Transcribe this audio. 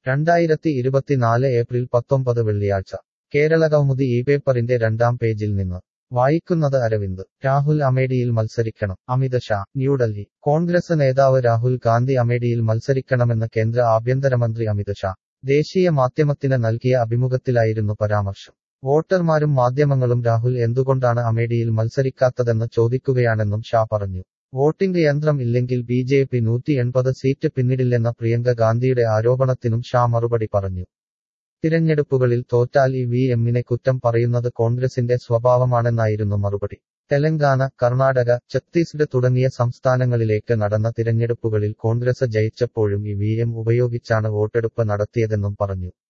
രണ്ടായിരത്തി ഇരുപത്തിനാല് ഏപ്രിൽ പത്തൊമ്പത് വെള്ളിയാഴ്ച കേരളകൗമുദി ഈ പേപ്പറിന്റെ രണ്ടാം പേജിൽ നിന്ന് വായിക്കുന്നത് അരവിന്ദ് രാഹുൽ അമേഠിയിൽ മത്സരിക്കണം അമിത് ഷാ ന്യൂഡൽഹി കോൺഗ്രസ് നേതാവ് രാഹുൽ ഗാന്ധി അമേഠിയിൽ മത്സരിക്കണമെന്ന് കേന്ദ്ര ആഭ്യന്തരമന്ത്രി അമിത് ഷാ ദേശീയ മാധ്യമത്തിന് നൽകിയ അഭിമുഖത്തിലായിരുന്നു പരാമർശം വോട്ടർമാരും മാധ്യമങ്ങളും രാഹുൽ എന്തുകൊണ്ടാണ് അമേഠിയിൽ മത്സരിക്കാത്തതെന്ന് ചോദിക്കുകയാണെന്നും ഷാ പറഞ്ഞു വോട്ടിംഗ് യന്ത്രം ഇല്ലെങ്കിൽ ബി ജെ പി നൂറ്റി എൺപത് സീറ്റ് പിന്നിടില്ലെന്ന പ്രിയങ്ക ഗാന്ധിയുടെ ആരോപണത്തിനും ഷാ മറുപടി പറഞ്ഞു തിരഞ്ഞെടുപ്പുകളിൽ തോറ്റാൽ ഇ വി എമ്മിനെ കുറ്റം പറയുന്നത് കോൺഗ്രസിന്റെ സ്വഭാവമാണെന്നായിരുന്നു മറുപടി തെലങ്കാന കർണാടക ഛത്തീസ്ഗഡ് തുടങ്ങിയ സംസ്ഥാനങ്ങളിലേക്ക് നടന്ന തിരഞ്ഞെടുപ്പുകളിൽ കോൺഗ്രസ് ജയിച്ചപ്പോഴും ഇ വി എം ഉപയോഗിച്ചാണ് വോട്ടെടുപ്പ് നടത്തിയതെന്നും പറഞ്ഞു